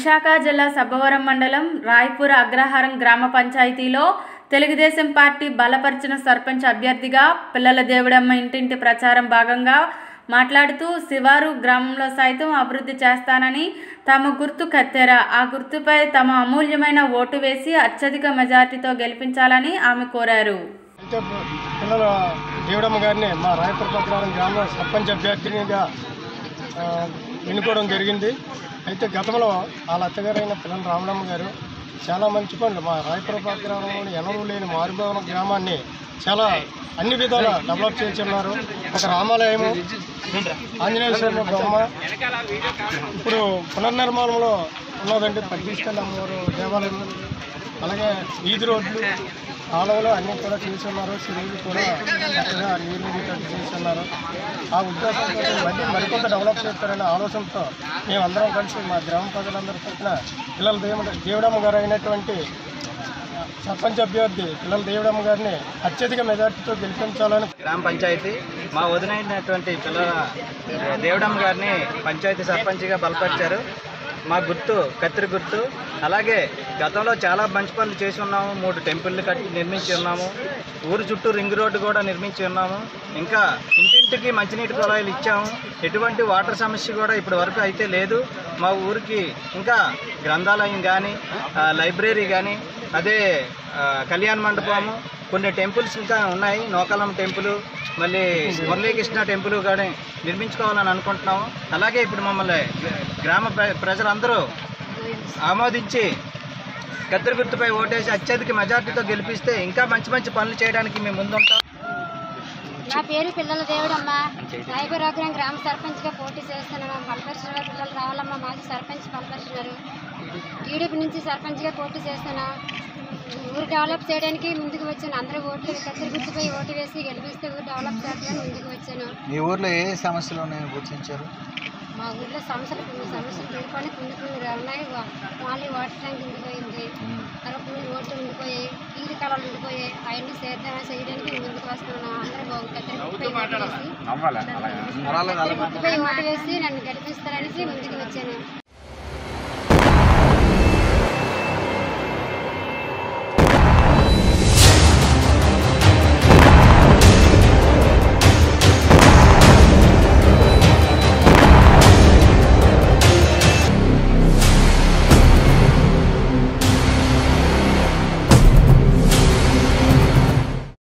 విశాఖ జిల్లా సబ్బవరం మండలం రాయ్పూర్ అగ్రహారం గ్రామ పంచాయతీలో తెలుగుదేశం పార్టీ బలపరిచిన సర్పంచ్ అభ్యర్థిగా పిల్లల దేవుడమ్మ ఇంటింటి ప్రచారం భాగంగా మాట్లాడుతూ శివారు గ్రామంలో సైతం అభివృద్ధి చేస్తానని తమ గుర్తు కత్తెర ఆ గుర్తుపై తమ అమూల్యమైన ఓటు వేసి అత్యధిక మెజార్టీతో గెలిపించాలని ఆమె కోరారు అయితే పిల్లల దేవుడమ్మ గారిని మా రాయపుర పత్రారం గ్రామ సర్పంచ్ అభ్యర్థినిగా ఆ, ఎన్నుకోవడం జరిగింది అయితే గతంలో వాళ్ళ అత్తగారైన పిల్లల రామలమ్మ గారు చాలా మంచి పనులు మా రాయపుర పత్రారంలో ఎనరు లేని మారుభవన గ్రామాన్ని చాలా అన్ని విధాలా డెవలప్ చేసి ఉన్నారు ఒక రామాలయము ఆంజనేయ స్వామి బొమ్మ ఇప్పుడు పునర్నిర్మాణంలో ఉన్నదండి పద్దీస్కల్ అమ్మవారు దేవాలయం అలాగే వీధి రోడ్లు కాలువలు అన్నీ కూడా చేసి ఉన్నారు చెరువులు కూడా చక్కగా నీళ్ళు గిట్టట్టు చేసి ఉన్నారు ఆ ఉద్దేశంతో మళ్ళీ మరికొంత డెవలప్ చేస్తారనే ఆలోచనతో మేమందరం కలిసి మా గ్రామ ప్రజలందరి తరఫున పిల్లల దేవుడ దేవుడమ్మ గారు అయినటువంటి సర్పంచ్ అభ్యర్థి పిల్లల దేవుడమ్మ గారిని అత్యధిక మెజార్టీతో గెలిపించాలని గ్రామ పంచాయతీ మా వదినైనటువంటి పిల్లల దేవుడమ్మ గారిని పంచాయతీ సర్పంచ్గా బలపరిచారు మా గుర్తు కత్తిరి గుర్తు అలాగే గతంలో చాలా మంచి పనులు చేసి ఉన్నాము మూడు టెంపుల్ని కట్టి నిర్మించి ఉన్నాము ఊరు చుట్టూ రింగ్ రోడ్డు కూడా నిర్మించి ఉన్నాము ఇంకా ఇంటింటికి మంచినీటి కుళాయిలు ఇచ్చాము ఎటువంటి వాటర్ సమస్య కూడా ఇప్పటి వరకు అయితే లేదు మా ఊరికి ఇంకా గ్రంథాలయం కానీ లైబ్రరీ కానీ అదే ఆ, కళ్యాణ మండపము కొన్ని టెంపుల్స్ ఇంకా ఉన్నాయి నోకలం టెంపుల్ మళ్ళీ మురళీకృష్ణ టెంపుల్ కానీ నిర్మించుకోవాలని అనుకుంటున్నాము అలాగే ఇప్పుడు మమ్మల్ని గ్రామ ప్ర- ప్రజలందరూ ఆమోదించి కత్తిరి గుర్తుపై ఓటేసి అత్యధిక మెజార్టీతో గెలిపిస్తే ఇంకా మంచి మంచి పనులు చేయడానికి మేము ముందుంటాం నా పేరు పిల్లల దేవుడమ్మ రాయపురాగ్రం గ్రామ సర్పంచ్గా పోటీ చేస్తున్నాను పలపరిచిన వారు పిల్లలు రావాలమ్మ మాజీ సర్పంచ్ పలపరిచినారు టీడీపీ నుంచి సర్పంచ్గా పోటీ చేస్తున్నా ఊరు డెవలప్ చేయడానికి ముందుకు వచ్చాను అందరూ ఓట్లు కత్తిరి గుర్తుపై ఓటు వేసి గెలిపిస్తే ఊరు డెవలప్ చేద్దామని ముందుకు వచ్చాను మీ ఊర్లో ఏ సమస్యలు ఉన్నాయో గుర్తించారు మా ఊర్లో సమస్యలు కొన్ని సమస్యలు తీరుకొని కొన్ని కొన్ని ఉన్నాయి వా- మళ్ళీ వాటర్ ట్యాంక్ ఉండిపోయింది తర్వాత కొన్ని రోడ్లు ఉండిపోయాయి ఈది కాలాలు ఉండిపోయాయి అవన్నీ చేద్దాం చేయడానికి ముందుకు వస్తున్నాను అందరూ బాగు కత్తిరి గుర్తుపై ఓటు వేసి కత్తిరి గుర్తుపై ఓటు వేసి నన్ను గెలిపిస్తారనేసి ముందుకు వచ్చాను